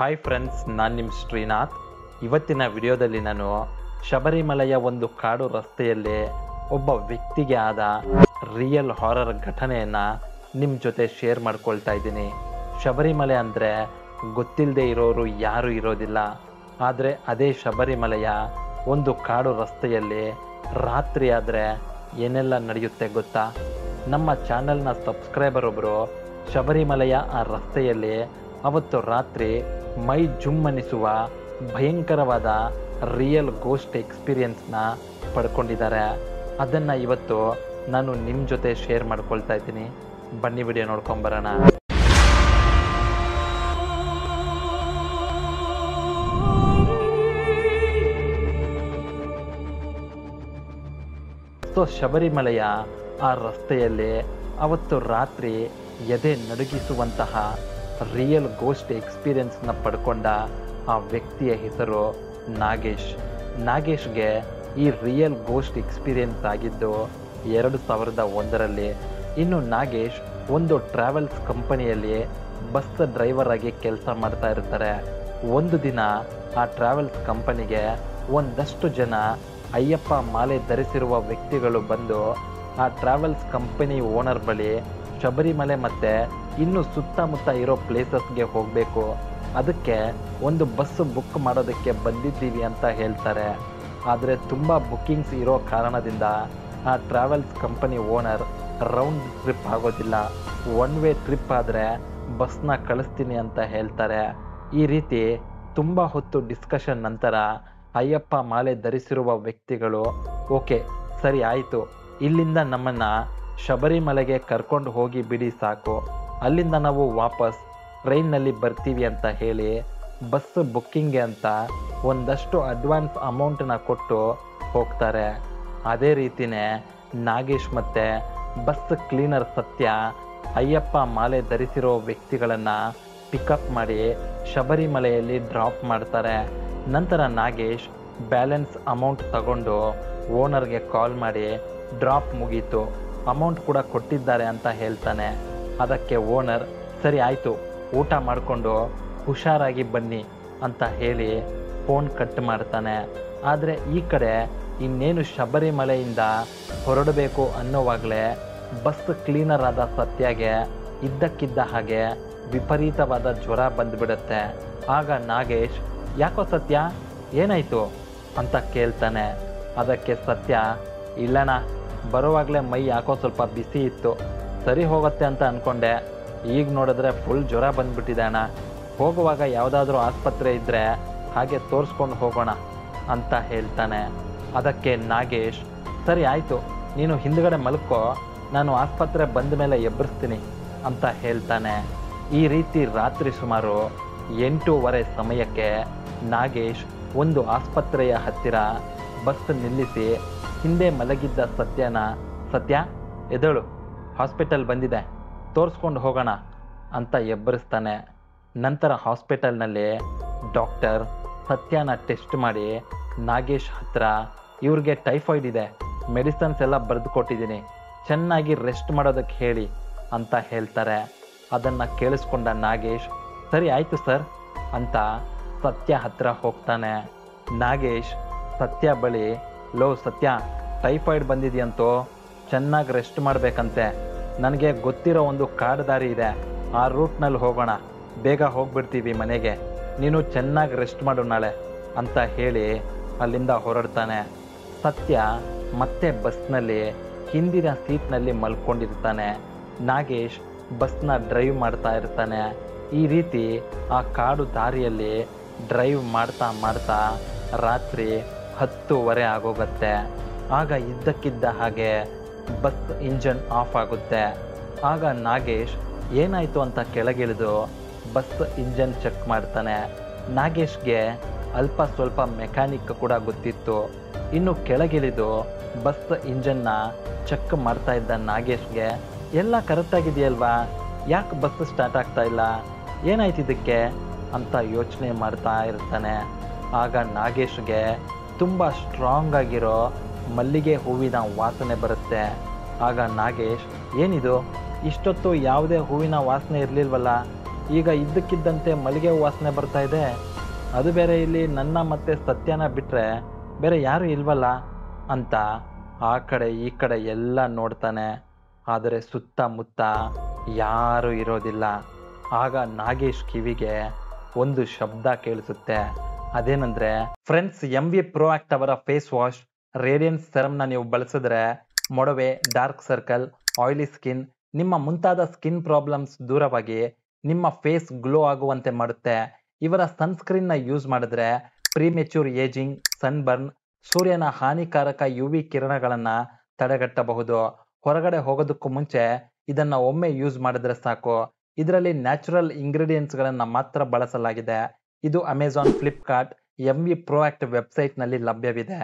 hi friends ನಾನು ನಿಮ್ಮ ಶ್ರೀನಾಥ್ ಇವತ್ತಿನ ವಿಡಿಯೋದಲ್ಲಿ ನಾನು ಶಬರಿಮಲೆಯ ಒಂದು ಕಾಡು ರಸ್ತೆಯಲ್ಲಿ ಒಬ್ಬ ವ್ಯಕ್ತಿಗೆ ಆದ ರಿಯಲ್ ಹಾರರ್ ಘಟನೆಯನ್ನು ನಿಮ್ಮ ಜೊತೆ ಶೇರ್ ಮಾಡ್ಕೊಳ್ತಾ ಇದ್ದೀನಿ ಶಬರಿಮಲೆ ಅಂದರೆ ಗೊತ್ತಿಲ್ಲದೆ ಇರೋರು ಯಾರೂ ಇರೋದಿಲ್ಲ ಆದರೆ ಅದೇ ಶಬರಿಮಲೆಯ ಒಂದು ಕಾಡು ರಸ್ತೆಯಲ್ಲಿ ರಾತ್ರಿ ಆದರೆ ಏನೆಲ್ಲ ನಡೆಯುತ್ತೆ ಗೊತ್ತಾ ನಮ್ಮ ಚಾನೆಲ್ನ ಸಬ್ಸ್ಕ್ರೈಬರ್ ಒಬ್ಬರು ಶಬರಿಮಲೆಯ ಆ ರಸ್ತೆಯಲ್ಲಿ ಅವತ್ತು ರಾತ್ರಿ ಮೈ ಜುಮ್ಮನಿಸುವ ಭಯಂಕರವಾದ ರಿಯಲ್ ಗೋಸ್ಟ್ ಎಕ್ಸ್ಪೀರಿಯನ್ಸ್ನ ಪಡ್ಕೊಂಡಿದ್ದಾರೆ ಅದನ್ನು ಇವತ್ತು ನಾನು ನಿಮ್ಮ ಜೊತೆ ಶೇರ್ ಮಾಡ್ಕೊಳ್ತಾ ಇದ್ದೀನಿ ಬನ್ನಿ ವಿಡಿಯೋ ನೋಡ್ಕೊಂಬರೋಣ ಸೊ ಶಬರಿಮಲೆಯ ಆ ರಸ್ತೆಯಲ್ಲಿ ಅವತ್ತು ರಾತ್ರಿ ಎದೆ ನಡುಗಿಸುವಂತಹ ರಿಯಲ್ ಗೋಸ್ಟ್ ಎಕ್ಸ್ಪೀರಿಯನ್ಸ್ನ ಪಡ್ಕೊಂಡ ಆ ವ್ಯಕ್ತಿಯ ಹೆಸರು ನಾಗೇಶ್ ನಾಗೇಶ್ಗೆ ಈ ರಿಯಲ್ ಗೋಸ್ಟ್ ಎಕ್ಸ್ಪೀರಿಯನ್ಸ್ ಆಗಿದ್ದು ಎರಡು ಸಾವಿರದ ಒಂದರಲ್ಲಿ ಇನ್ನು ನಾಗೇಶ್ ಒಂದು ಟ್ರಾವೆಲ್ಸ್ ಕಂಪನಿಯಲ್ಲಿ ಬಸ್ ಡ್ರೈವರ್ ಆಗಿ ಕೆಲಸ ಮಾಡ್ತಾ ಇರ್ತಾರೆ ಒಂದು ದಿನ ಆ ಟ್ರಾವೆಲ್ಸ್ ಕಂಪನಿಗೆ ಒಂದಷ್ಟು ಜನ ಅಯ್ಯಪ್ಪ ಮಾಲೆ ಧರಿಸಿರುವ ವ್ಯಕ್ತಿಗಳು ಬಂದು ಆ ಟ್ರಾವೆಲ್ಸ್ ಕಂಪನಿ ಓನರ್ ಬಳಿ ಶಬರಿಮಲೆ ಮತ್ತೆ ಇನ್ನು ಸುತ್ತಮುತ್ತ ಇರೋ ಪ್ಲೇಸಸ್ಗೆ ಹೋಗಬೇಕು ಅದಕ್ಕೆ ಒಂದು ಬಸ್ ಬುಕ್ ಮಾಡೋದಕ್ಕೆ ಬಂದಿದ್ದೀವಿ ಅಂತ ಹೇಳ್ತಾರೆ ಆದರೆ ತುಂಬ ಬುಕ್ಕಿಂಗ್ಸ್ ಇರೋ ಕಾರಣದಿಂದ ಆ travels company owner round trip ಆಗೋದಿಲ್ಲ ಒನ್ ವೇ ಟ್ರಿಪ್ ಆದರೆ ಬಸ್ನ ಕಳಿಸ್ತೀನಿ ಅಂತ ಹೇಳ್ತಾರೆ ಈ ರೀತಿ ತುಂಬ ಹೊತ್ತು ಡಿಸ್ಕಷನ್ ನಂತರ ಅಯ್ಯಪ್ಪ ಮಾಲೆ ಧರಿಸಿರುವ ವ್ಯಕ್ತಿಗಳು ಓಕೆ ಸರಿ ಆಯಿತು ಇಲ್ಲಿಂದ ನಮ್ಮನ್ನು ಶಬರಿಮಲೆಗೆ ಕರ್ಕೊಂಡು ಹೋಗಿ ಬಿಡಿ ಸಾಕು ಅಲ್ಲಿಂದ ನಾವು ವಾಪಸ್ ಟ್ರೈನ್ನಲ್ಲಿ ಬರ್ತೀವಿ ಅಂತ ಹೇಳಿ ಬಸ್ ಬುಕ್ಕಿಂಗ್ಗೆ ಅಂತ ಒಂದಷ್ಟು ಅಡ್ವಾನ್ಸ್ ಅಮೌಂಟನ್ನ ಕೊಟ್ಟು ಹೋಗ್ತಾರೆ ಅದೇ ರೀತಿನೇ ನಾಗೇಶ್ ಮತ್ತು ಬಸ್ ಕ್ಲೀನರ್ ಸತ್ಯ ಅಯ್ಯಪ್ಪ ಮಾಲೆ ಧರಿಸಿರೋ ವ್ಯಕ್ತಿಗಳನ್ನು ಪಿಕಪ್ ಮಾಡಿ ಶಬರಿಮಲೆಯಲ್ಲಿ ಡ್ರಾಪ್ ಮಾಡ್ತಾರೆ ನಂತರ ನಾಗೇಶ್ ಬ್ಯಾಲೆನ್ಸ್ ಅಮೌಂಟ್ ತಗೊಂಡು ಓನರ್ಗೆ ಕಾಲ್ ಮಾಡಿ ಡ್ರಾಪ್ ಮುಗೀತು ಅಮೌಂಟ್ ಕೂಡ ಕೊಟ್ಟಿದ್ದಾರೆ ಅಂತ ಹೇಳ್ತಾನೆ ಅದಕ್ಕೆ ಓನರ್ ಸರಿ ಆಯಿತು ಊಟ ಮಾಡಿಕೊಂಡು ಹುಷಾರಾಗಿ ಬನ್ನಿ ಅಂತ ಹೇಳಿ ಫೋನ್ ಕಟ್ ಮಾಡ್ತಾನೆ ಆದರೆ ಈ ಕಡೆ ಇನ್ನೇನು ಶಬರಿಮಲೆಯಿಂದ ಹೊರಡಬೇಕು ಅನ್ನೋವಾಗಲೇ ಬಸ್ ಕ್ಲೀನರ್ ಆದ ಸತ್ಯಾಗೆ ಇದ್ದಕ್ಕಿದ್ದ ಹಾಗೆ ವಿಪರೀತವಾದ ಜ್ವರ ಬಂದ್ಬಿಡುತ್ತೆ ಆಗ ನಾಗೇಶ್ ಯಾಕೋ ಸತ್ಯ ಏನಾಯ್ತು ಅಂತ ಕೇಳ್ತಾನೆ ಅದಕ್ಕೆ ಸತ್ಯ ಇಲ್ಲಣ್ಣ ಬರುವಾಗಲೇ ಮೈ ಯಾಕೋ ಸ್ವಲ್ಪ ಬಿಸಿ ಇತ್ತು ಸರಿ ಹೋಗುತ್ತೆ ಅಂತ ಅಂದ್ಕೊಂಡೆ ಈಗ ನೋಡಿದ್ರೆ ಫುಲ್ ಜ್ವರ ಬಂದ್ಬಿಟ್ಟಿದೆ ಅಣ್ಣ ಹೋಗುವಾಗ ಯಾವುದಾದ್ರೂ ಆಸ್ಪತ್ರೆ ಇದ್ದರೆ ಹಾಗೆ ತೋರಿಸ್ಕೊಂಡು ಹೋಗೋಣ ಅಂತ ಹೇಳ್ತಾನೆ ಅದಕ್ಕೆ ನಾಗೇಶ್ ಸರಿ ಆಯಿತು ನೀನು ಹಿಂದ್ಗಡೆ ಮಲ್ಕೋ ನಾನು ಆಸ್ಪತ್ರೆ ಬಂದ ಮೇಲೆ ಎಬ್ಬರಿಸ್ತೀನಿ ಅಂತ ಹೇಳ್ತಾನೆ ಈ ರೀತಿ ರಾತ್ರಿ ಸುಮಾರು ಎಂಟೂವರೆ ಸಮಯಕ್ಕೆ ನಾಗೇಶ್ ಒಂದು ಆಸ್ಪತ್ರೆಯ ಹತ್ತಿರ ಬಸ್ ನಿಲ್ಲಿಸಿ ಹಿಂದೆ ಮಲಗಿದ್ದ ಸತ್ಯನ ಸತ್ಯ ಎದಳು ಹಾಸ್ಪಿಟಲ್ ಬಂದಿದೆ ತೋರಿಸ್ಕೊಂಡು ಹೋಗೋಣ ಅಂತ ಎಬ್ಬರಿಸ್ತಾನೆ ನಂತರ ಹಾಸ್ಪಿಟಲ್ನಲ್ಲಿ ಡಾಕ್ಟರ್ ಸತ್ಯನ ಟೆಸ್ಟ್ ಮಾಡಿ ನಾಗೇಶ್ ಹತ್ರ ಇವ್ರಿಗೆ ಟೈಫಾಯ್ಡ್ ಇದೆ ಮೆಡಿಸನ್ಸ್ ಎಲ್ಲ ಬರೆದು ಕೊಟ್ಟಿದ್ದೀನಿ ಚೆನ್ನಾಗಿ ರೆಸ್ಟ್ ಮಾಡೋದಕ್ಕೆ ಹೇಳಿ ಅಂತ ಹೇಳ್ತಾರೆ ಅದನ್ನು ಕೇಳಿಸ್ಕೊಂಡ ನಾಗೇಶ್ ಸರಿ ಆಯಿತು ಸರ್ ಅಂತ ಸತ್ಯ ಹತ್ರ ಹೋಗ್ತಾನೆ ನಾಗೇಶ್ ಸತ್ಯ ಬಳಿ ಲೋ ಸತ್ಯ ಟೈಫಾಯ್ಡ್ ಬಂದಿದೆಯಂತೋ ಚೆನ್ನಾಗಿ ರೆಸ್ಟ್ ಮಾಡಬೇಕಂತೆ ನನಗೆ ಗೊತ್ತಿರೋ ಒಂದು ಕಾಡು ದಾರಿ ಇದೆ ಆ ರೂಟ್ನಲ್ಲಿ ಹೋಗೋಣ ಬೇಗ ಹೋಗ್ಬಿಡ್ತೀವಿ ಮನೆಗೆ ನೀನು ಚೆನ್ನಾಗಿ ರೆಸ್ಟ್ ಮಾಡು ನಾಳೆ ಅಂತ ಹೇಳಿ ಅಲ್ಲಿಂದ ಹೊರಡ್ತಾನೆ ಸತ್ಯ ಮತ್ತೆ ಬಸ್ನಲ್ಲಿ ಹಿಂದಿನ ಸೀಟ್ನಲ್ಲಿ ಮಲ್ಕೊಂಡಿರ್ತಾನೆ ನಾಗೇಶ್ ಬಸ್ನ ಡ್ರೈವ್ ಮಾಡ್ತಾ ಇರ್ತಾನೆ ಈ ರೀತಿ ಆ ಕಾಡು ದಾರಿಯಲ್ಲಿ ಡ್ರೈವ್ ಮಾಡ್ತಾ ಮಾಡ್ತಾ ರಾತ್ರಿ ಹತ್ತುವರೆ ಆಗೋಗತ್ತೆ ಆಗ ಇದ್ದಕ್ಕಿದ್ದ ಹಾಗೆ ಬಸ್ ಇಂಜನ್ ಆಫ್ ಆಗುತ್ತೆ ಆಗ ನಾಗೇಶ್ ಏನಾಯಿತು ಅಂತ ಕೆಳಗಿಳಿದು ಬಸ್ ಇಂಜನ್ ಚೆಕ್ ಮಾಡ್ತಾನೆ ನಾಗೇಶ್ಗೆ ಅಲ್ಪ ಸ್ವಲ್ಪ ಮೆಕ್ಯಾನಿಕ್ ಕೂಡ ಗೊತ್ತಿತ್ತು ಇನ್ನು ಕೆಳಗಿಳಿದು ಬಸ್ ಇಂಜನ್ನ ಚೆಕ್ ಮಾಡ್ತಾ ಇದ್ದ ನಾಗೇಶ್ಗೆ ಎಲ್ಲ ಕರೆಕ್ಟಾಗಿದೆಯಲ್ವಾ ಯಾಕೆ ಬಸ್ ಸ್ಟಾರ್ಟ್ ಆಗ್ತಾ ಇಲ್ಲ ಏನಾಯ್ತು ಇದಕ್ಕೆ ಅಂತ ಯೋಚನೆ ಮಾಡ್ತಾ ಇರ್ತಾನೆ ಆಗ ನಾಗೇಶ್ಗೆ ತುಂಬ ಸ್ಟ್ರಾಂಗ್ ಆಗಿರೋ ಮಲ್ಲಿಗೆ ಹೂವಿನ ವಾಸನೆ ಬರುತ್ತೆ ಆಗ ನಾಗೇಶ್ ಏನಿದು ಇಷ್ಟೊತ್ತು ಯಾವುದೇ ಹೂವಿನ ವಾಸನೆ ಇರಲಿಲ್ವಲ್ಲ ಈಗ ಇದ್ದಕ್ಕಿದ್ದಂತೆ ಮಲ್ಲಿಗೆ ಹೂ ವಾಸನೆ ಬರ್ತಾ ಇದೆ ಅದು ಬೇರೆ ಇಲ್ಲಿ ನನ್ನ ಮತ್ತೆ ಸತ್ಯನ ಬಿಟ್ರೆ ಬೇರೆ ಯಾರು ಇಲ್ವಲ್ಲ ಅಂತ ಆ ಕಡೆ ಈ ಕಡೆ ಎಲ್ಲ ನೋಡ್ತಾನೆ ಆದರೆ ಸುತ್ತಮುತ್ತ ಯಾರು ಇರೋದಿಲ್ಲ ಆಗ ನಾಗೇಶ್ ಕಿವಿಗೆ ಒಂದು ಶಬ್ದ ಕೇಳಿಸುತ್ತೆ ಅದೇನಂದ್ರೆ friends M V ProAct ಅವರ ಫೇಸ್ ವಾಶ್ ರೇಡಿಯನ್ಸ್ ಸೆರಮ್ನ ನೀವು ಬಳಸಿದ್ರೆ ಮೊಡವೆ ಡಾರ್ಕ್ ಸರ್ಕಲ್ ಆಯಿಲಿ ಸ್ಕಿನ್ ನಿಮ್ಮ ಮುಂತಾದ ಸ್ಕಿನ್ ಪ್ರಾಬ್ಲಮ್ಸ್ ದೂರವಾಗಿ ನಿಮ್ಮ ಫೇಸ್ ಗ್ಲೋ ಆಗುವಂತೆ ಮಾಡುತ್ತೆ ಇವರ ಸನ್ಸ್ಕ್ರೀನ್ ನ ಯೂಸ್ ಮಾಡಿದ್ರೆ ಪ್ರಿಮೆಚ್ಯೂರ್ ಏಜಿಂಗ್ ಸನ್ಬರ್ನ್ ಸೂರ್ಯನ ಹಾನಿಕಾರಕ ಯು ವಿ ಕಿರಣಗಳನ್ನ ತಡೆಗಟ್ಟಬಹುದು ಹೊರಗಡೆ ಹೋಗೋದಕ್ಕೂ ಮುಂಚೆ ಇದನ್ನ ಒಮ್ಮೆ ಯೂಸ್ ಮಾಡಿದ್ರೆ ಸಾಕು ಇದರಲ್ಲಿ ನ್ಯಾಚುರಲ್ ಇಂಗ್ರೀಡಿಯೆಂಟ್ಸ್ ಗಳನ್ನ ಮಾತ್ರ ಬಳಸಲಾಗಿದೆ ಇದು Amazon Flipkart M V ProAct website ನಲ್ಲಿ ಲಭ್ಯವಿದೆ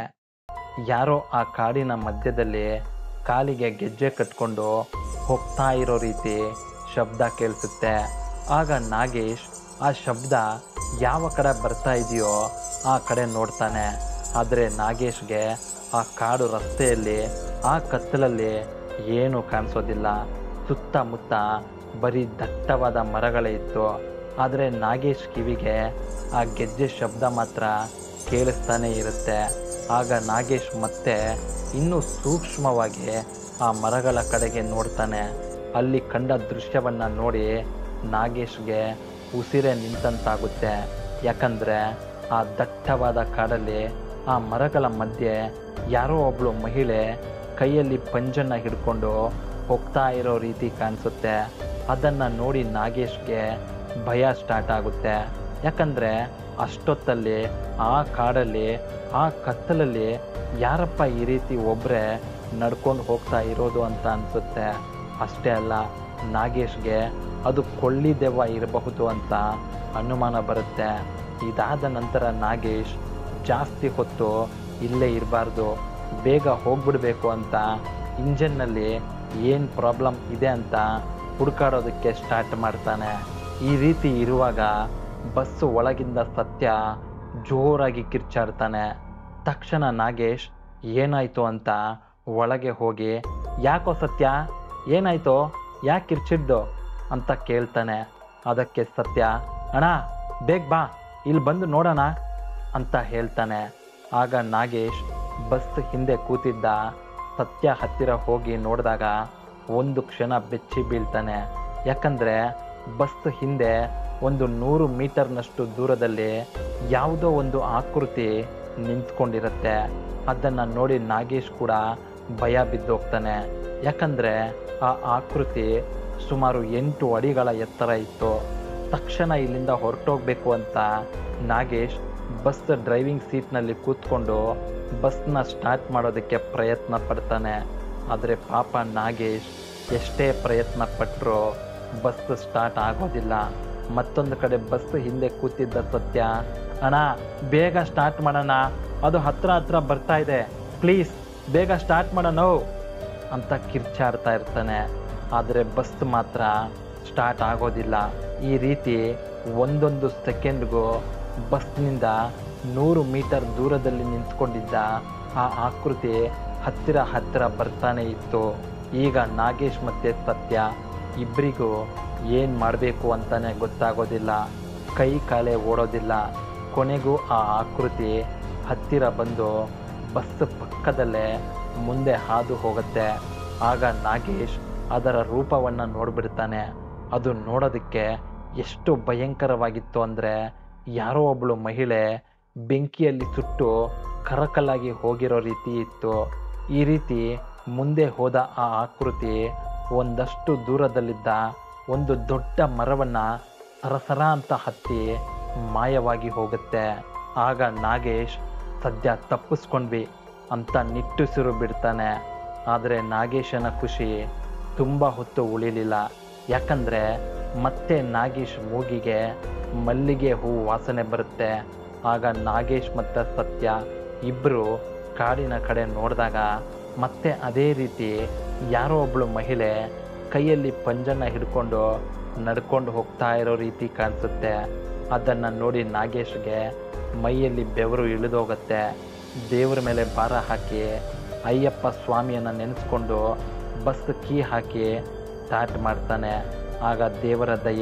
ಯಾರೋ ಆ ಕಾಡಿನ ಮಧ್ಯದಲ್ಲಿ ಕಾಲಿಗೆ ಗೆಜ್ಜೆ ಕಟ್ಕೊಂಡು ಹೋಗ್ತಾ ಇರೋ ರೀತಿ ಶಬ್ದ ಕೇಳಿಸುತ್ತೆ ಆಗ ನಾಗೇಶ್ ಆ ಶಬ್ದ ಯಾವ ಕಡೆ ಬರ್ತಾ ಇದೆಯೋ ಆ ಕಡೆ ನೋಡ್ತಾನೆ ಆದರೆ ನಾಗೇಶ್ಗೆ ಆ ಕಾಡು ರಸ್ತೆಯಲ್ಲಿ ಆ ಕತ್ತಲಲ್ಲಿ ಏನು ಕಾಣಿಸೋದಿಲ್ಲ ಸುತ್ತಮುತ್ತ ಬರೀ ದಟ್ಟವಾದ ಮರಗಳೇ ಇತ್ತು ಆದರೆ ನಾಗೇಶ್ ಕಿವಿಗೆ ಆ ಗೆಜ್ಜೆ ಶಬ್ದ ಮಾತ್ರ ಕೇಳಿಸ್ತಾನೆ ಇರುತ್ತೆ ಆಗ ನಾಗೇಶ್ ಮತ್ತೆ ಇನ್ನೂ ಸೂಕ್ಷ್ಮವಾಗಿ ಆ ಮರಗಳ ಕಡೆಗೆ ನೋಡ್ತಾನೆ ಅಲ್ಲಿ ಕಂಡ ದೃಶ್ಯವನ್ನ ನೋಡಿ ನಾಗೇಶ್ಗೆ ಉಸಿರೇ ನಿಂತಂತಾಗುತ್ತೆ ಯಾಕಂದ್ರೆ ಆ ದಟ್ಟವಾದ ಕಾಡಲ್ಲಿ ಆ ಮರಗಳ ಮಧ್ಯೆ ಯಾರೋ ಒಬ್ಳು ಮಹಿಳೆ ಕೈಯಲ್ಲಿ ಪಂಜನ್ನ ಹಿಡ್ಕೊಂಡು ಹೋಗ್ತಾ ಇರೋ ರೀತಿ ಕಾಣಿಸುತ್ತೆ ಅದನ್ನ ನೋಡಿ ನಾಗೇಶ್ಗೆ ಭಯ ಸ್ಟಾರ್ಟ್ ಆಗುತ್ತೆ ಯಾಕಂದ್ರೆ ಅಷ್ಟೊತ್ತಲ್ಲಿ ಆ ಕಾಡಲ್ಲಿ ಆ ಕತ್ತಲಲ್ಲಿ ಯಾರಪ್ಪ ಈ ರೀತಿ ಒಬ್ರೆ ನಡ್ಕೊಂಡು ಹೋಗ್ತಾ ಇರೋದು ಅಂತ ಅನ್ಸುತ್ತೆ ಅಷ್ಟೇ ಅಲ್ಲ ನಾಗೇಶ್ಗೆ ಅದು ಕೊಳ್ಳಿ ದೆವ್ವ ಇರಬಹುದು ಅಂತ ಅನುಮಾನ ಬರುತ್ತೆ ಇದಾದ ನಂತರ ನಾಗೇಶ್ ಜಾಸ್ತಿ ಹೊತ್ತು ಇಲ್ಲೇ ಇರಬಾರ್ದು ಬೇಗ ಹೋಗ್ಬಿಡ್ಬೇಕು ಅಂತ ಇಂಜನ್ನಲ್ಲಿ ಏನು ಪ್ರಾಬ್ಲಮ್ ಇದೆ ಅಂತ ಹುಡುಕಾಡೋದಕ್ಕೆ ಸ್ಟಾರ್ಟ್ ಮಾಡ್ತಾನೆ ಈ ರೀತಿ ಇರುವಾಗ ಬಸ್ ಒಳಗಿಂದ ಸತ್ಯ ಜೋರಾಗಿ ಕಿರ್ಚಾಡ್ತಾನೆ ತಕ್ಷಣ ನಾಗೇಶ್ ಏನಾಯ್ತು ಅಂತ ಒಳಗೆ ಹೋಗಿ ಯಾಕೋ ಸತ್ಯ ಏನಾಯ್ತೋ ಯಾಕೆ ಕಿರ್ಚಿದ್ದು ಅಂತ ಕೇಳ್ತಾನೆ ಅದಕ್ಕೆ ಸತ್ಯ ಅಣ್ಣ ಬೇಗ ಬಾ ಇಲ್ಲಿ ಬಂದು ನೋಡೋಣ ಅಂತ ಹೇಳ್ತಾನೆ ಆಗ ನಾಗೇಶ್ ಬಸ್ ಹಿಂದೆ ಕೂತಿದ್ದ ಸತ್ಯ ಹತ್ತಿರ ಹೋಗಿ ನೋಡಿದಾಗ ಒಂದು ಕ್ಷಣ ಬೆಚ್ಚಿ ಬೀಳ್ತಾನೆ ಯಾಕಂದ್ರೆ ಬಸ್ ಹಿಂದೆ ಒಂದು ನೂರು ಮೀಟರ್ನಷ್ಟು ದೂರದಲ್ಲಿ ಯಾವುದೋ ಒಂದು ಆಕೃತಿ ನಿಂತ್ಕೊಂಡಿರುತ್ತೆ ಅದನ್ನ ನೋಡಿ ನಾಗೇಶ್ ಕೂಡ ಭಯ ಬಿದ್ದೋಗ್ತಾನೆ ಯಾಕಂದ್ರೆ ಆ ಆಕೃತಿ ಸುಮಾರು ಎಂಟು ಅಡಿಗಳ ಎತ್ತರ ಇತ್ತು ತಕ್ಷಣ ಇಲ್ಲಿಂದ ಹೊರಟೋಗ್ಬೇಕು ಅಂತ ನಾಗೇಶ್ ಬಸ್ ಡ್ರೈವಿಂಗ್ ಸೀಟ್ನಲ್ಲಿ ಕೂತ್ಕೊಂಡು ಬಸ್ನ ಸ್ಟಾರ್ಟ್ ಮಾಡೋದಕ್ಕೆ ಪ್ರಯತ್ನ ಪಡ್ತಾನೆ ಆದರೆ ಪಾಪ ನಾಗೇಶ್ ಎಷ್ಟೇ ಪ್ರಯತ್ನ ಪಟ್ಟರೂ ಬಸ್ ಸ್ಟಾರ್ಟ್ ಆಗೋದಿಲ್ಲ ಮತ್ತೊಂದು ಕಡೆ ಬಸ್ ಹಿಂದೆ ಕೂತಿದ್ದ ಸತ್ಯ ಅಣ್ಣ ಬೇಗ ಸ್ಟಾರ್ಟ್ ಮಾಡೋಣ ಅದು ಹತ್ರ ಹತ್ರ ಬರ್ತಾ ಇದೆ ಪ್ಲೀಸ್ ಬೇಗ ಸ್ಟಾರ್ಟ್ ಮಾಡೋಣ ಅಂತ ಕಿರ್ಚಾಡ್ತಾ ಇರ್ತಾನೆ ಆದರೆ ಬಸ್ ಮಾತ್ರ ಸ್ಟಾರ್ಟ್ ಆಗೋದಿಲ್ಲ ಈ ರೀತಿ ಒಂದೊಂದು ಸೆಕೆಂಡ್ಗೂ ಬಸ್ನಿಂದ ನೂರು ಮೀಟರ್ ದೂರದಲ್ಲಿ ನಿಂತ್ಕೊಂಡಿದ್ದ ಆ ಆಕೃತಿ ಹತ್ತಿರ ಹತ್ತಿರ ಬರ್ತಾನೆ ಇತ್ತು ಈಗ ನಾಗೇಶ್ ಮತ್ತೆ ಸತ್ಯ ಇಬ್ಬರಿಗೂ ಏನು ಮಾಡಬೇಕು ಅಂತಾನೆ ಗೊತ್ತಾಗೋದಿಲ್ಲ ಕೈ ಕಾಲೇ ಓಡೋದಿಲ್ಲ ಕೊನೆಗೂ ಆ ಆಕೃತಿ ಹತ್ತಿರ ಬಂದು ಬಸ್ ಪಕ್ಕದಲ್ಲೇ ಮುಂದೆ ಹಾದು ಹೋಗುತ್ತೆ ಆಗ ನಾಗೇಶ್ ಅದರ ರೂಪವನ್ನು ನೋಡ್ಬಿಡ್ತಾನೆ ಅದು ನೋಡೋದಕ್ಕೆ ಎಷ್ಟು ಭಯಂಕರವಾಗಿತ್ತು ಅಂದರೆ ಯಾರೋ ಒಬ್ಬಳು ಮಹಿಳೆ ಬೆಂಕಿಯಲ್ಲಿ ಸುಟ್ಟು ಕರಕಲಾಗಿ ಹೋಗಿರೋ ರೀತಿ ಇತ್ತು ಈ ರೀತಿ ಮುಂದೆ ಹೋದ ಆ ಆಕೃತಿ ಒಂದಷ್ಟು ದೂರದಲ್ಲಿದ್ದ ಒಂದು ದೊಡ್ಡ ಮರವನ್ನ ಸರಸರ ಅಂತ ಹತ್ತಿ ಮಾಯವಾಗಿ ಹೋಗುತ್ತೆ ಆಗ ನಾಗೇಶ್ ಸದ್ಯ ತಪ್ಪಿಸ್ಕೊಂಡ್ವಿ ಅಂತ ನಿಟ್ಟುಸಿರು ಬಿಡ್ತಾನೆ ಆದರೆ ನಾಗೇಶನ ಖುಷಿ ತುಂಬ ಹೊತ್ತು ಉಳಿಲಿಲ್ಲ ಯಾಕಂದ್ರೆ ಮತ್ತೆ ನಾಗೇಶ್ ಮೂಗಿಗೆ ಮಲ್ಲಿಗೆ ಹೂ ವಾಸನೆ ಬರುತ್ತೆ ಆಗ ನಾಗೇಶ್ ಮತ್ತು ಸತ್ಯ ಇಬ್ಬರು ಕಾಡಿನ ಕಡೆ ನೋಡಿದಾಗ ಮತ್ತೆ ಅದೇ ರೀತಿ ಯಾರೋ ಒಬ್ಳು ಮಹಿಳೆ ಕೈಯಲ್ಲಿ ಪಂಜನ್ನ ಹಿಡ್ಕೊಂಡು ನಡ್ಕೊಂಡು ಹೋಗ್ತಾ ಇರೋ ರೀತಿ ಕಾಣಿಸುತ್ತೆ ಅದನ್ನು ನೋಡಿ ನಾಗೇಶ್ಗೆ ಮೈಯಲ್ಲಿ ಬೆವರು ಇಳಿದೋಗುತ್ತೆ ದೇವರ ಮೇಲೆ ಭಾರ ಹಾಕಿ ಅಯ್ಯಪ್ಪ ಸ್ವಾಮಿಯನ್ನು ನೆನೆಸ್ಕೊಂಡು ಬಸ್ ಕೀ ಹಾಕಿ ಸ್ಟಾರ್ಟ್ ಮಾಡ್ತಾನೆ ಆಗ ದೇವರ ದಯೆ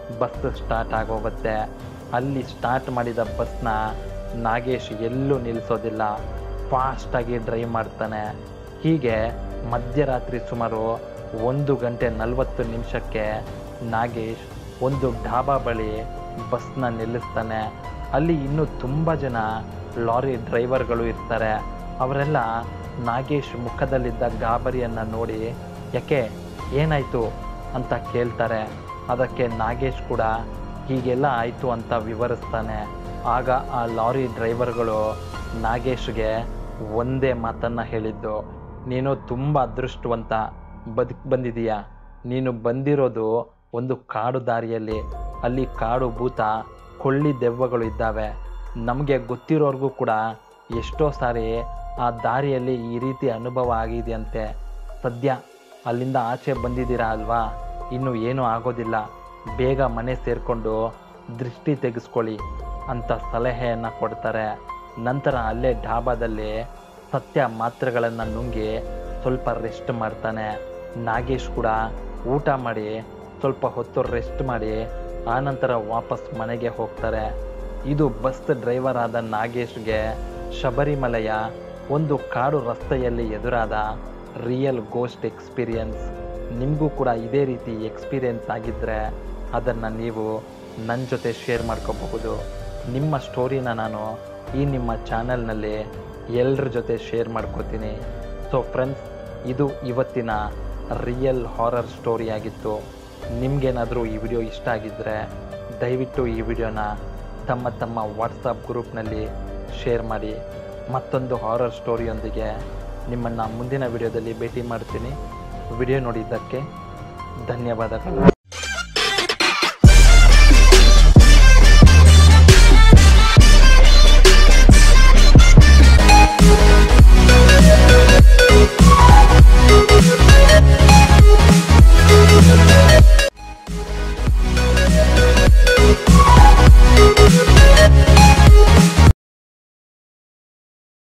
ಬಸ್ ಸ್ಟಾರ್ಟ್ ಆಗೋಗುತ್ತೆ ಅಲ್ಲಿ ಸ್ಟಾರ್ಟ್ ಮಾಡಿದ ಬಸ್ನ ನಾಗೇಶ್ ಎಲ್ಲೂ ನಿಲ್ಲಿಸೋದಿಲ್ಲ ಫಾಸ್ಟಾಗಿ ಡ್ರೈವ್ ಮಾಡ್ತಾನೆ ಹೀಗೆ ಮಧ್ಯರಾತ್ರಿ ಸುಮಾರು ಒಂದು ಗಂಟೆ ನಲವತ್ತು ನಿಮಿಷಕ್ಕೆ ನಾಗೇಶ್ ಒಂದು ಢಾಬಾ ಬಳಿ ಬಸ್ನ ನಿಲ್ಲಿಸ್ತಾನೆ ಅಲ್ಲಿ ಇನ್ನೂ ತುಂಬ ಜನ ಲಾರಿ ಡ್ರೈವರ್ಗಳು ಇರ್ತಾರೆ ಅವರೆಲ್ಲ ನಾಗೇಶ್ ಮುಖದಲ್ಲಿದ್ದ ಗಾಬರಿಯನ್ನು ನೋಡಿ ಯಾಕೆ ಏನಾಯಿತು ಅಂತ ಕೇಳ್ತಾರೆ ಅದಕ್ಕೆ ನಾಗೇಶ್ ಕೂಡ ಹೀಗೆಲ್ಲ ಆಯಿತು ಅಂತ ವಿವರಿಸ್ತಾನೆ ಆಗ ಆ ಲಾರಿ ಡ್ರೈವರ್ಗಳು ನಾಗೇಶ್ಗೆ ಒಂದೇ ಮಾತನ್ನು ಹೇಳಿದ್ದು ನೀನು ತುಂಬ ಅದೃಷ್ಟವಂತ ಬದುಕ್ ಬಂದಿದೀಯ ನೀನು ಬಂದಿರೋದು ಒಂದು ಕಾಡು ದಾರಿಯಲ್ಲಿ ಅಲ್ಲಿ ಕಾಡು ಭೂತ ಕೊಳ್ಳಿ ದೆವ್ವಗಳು ಇದ್ದಾವೆ ನಮಗೆ ಗೊತ್ತಿರೋರ್ಗೂ ಕೂಡ ಎಷ್ಟೋ ಸಾರಿ ಆ ದಾರಿಯಲ್ಲಿ ಈ ರೀತಿ ಅನುಭವ ಆಗಿದೆಯಂತೆ ಸದ್ಯ ಅಲ್ಲಿಂದ ಆಚೆ ಬಂದಿದ್ದೀರಾ ಅಲ್ವಾ ಇನ್ನು ಏನೂ ಆಗೋದಿಲ್ಲ ಬೇಗ ಮನೆ ಸೇರಿಕೊಂಡು ದೃಷ್ಟಿ ತೆಗೆಸ್ಕೊಳ್ಳಿ ಅಂತ ಸಲಹೆಯನ್ನು ಕೊಡ್ತಾರೆ ನಂತರ ಅಲ್ಲೇ ಢಾಬಾದಲ್ಲಿ ಸತ್ಯ ಮಾತ್ರೆಗಳನ್ನು ನುಂಗಿ ಸ್ವಲ್ಪ ರೆಸ್ಟ್ ಮಾಡ್ತಾನೆ ನಾಗೇಶ್ ಕೂಡ ಊಟ ಮಾಡಿ ಸ್ವಲ್ಪ ಹೊತ್ತು ರೆಸ್ಟ್ ಮಾಡಿ ಆನಂತರ ವಾಪಸ್ ಮನೆಗೆ ಹೋಗ್ತಾರೆ ಇದು ಬಸ್ ಡ್ರೈವರ್ ಆದ ನಾಗೇಶ್ಗೆ ಶಬರಿಮಲೆಯ ಒಂದು ಕಾಡು ರಸ್ತೆಯಲ್ಲಿ ಎದುರಾದ ರಿಯಲ್ ಗೋಸ್ಟ್ ಎಕ್ಸ್ಪೀರಿಯನ್ಸ್ ನಿಮಗೂ ಕೂಡ ಇದೇ ರೀತಿ ಎಕ್ಸ್ಪೀರಿಯನ್ಸ್ ಆಗಿದ್ದರೆ ಅದನ್ನು ನೀವು ನನ್ನ ಜೊತೆ ಶೇರ್ ಮಾಡ್ಕೋಬಹುದು ನಿಮ್ಮ ಸ್ಟೋರಿನ ನಾನು ಈ ನಿಮ್ಮ ಚಾನಲ್ನಲ್ಲಿ ಎಲ್ಲರ ಜೊತೆ ಶೇರ್ ಮಾಡ್ಕೋತೀನಿ ಸೊ ಫ್ರೆಂಡ್ಸ್ ಇದು ಇವತ್ತಿನ ರಿಯಲ್ ಹಾರರ್ ಸ್ಟೋರಿ ಆಗಿತ್ತು ನಿಮಗೇನಾದರೂ ಈ ವಿಡಿಯೋ ಇಷ್ಟ ಆಗಿದ್ದರೆ ದಯವಿಟ್ಟು ಈ ವಿಡಿಯೋನ ತಮ್ಮ ತಮ್ಮ ವಾಟ್ಸಪ್ ಗ್ರೂಪ್ನಲ್ಲಿ ಶೇರ್ ಮಾಡಿ ಮತ್ತೊಂದು ಹಾರರ್ ಸ್ಟೋರಿಯೊಂದಿಗೆ ನಿಮ್ಮನ್ನು ಮುಂದಿನ ವಿಡಿಯೋದಲ್ಲಿ ಭೇಟಿ ಮಾಡ್ತೀನಿ ವಿಡಿಯೋ ನೋಡಿದ್ದಕ್ಕೆ ಧನ್ಯವಾದಗಳು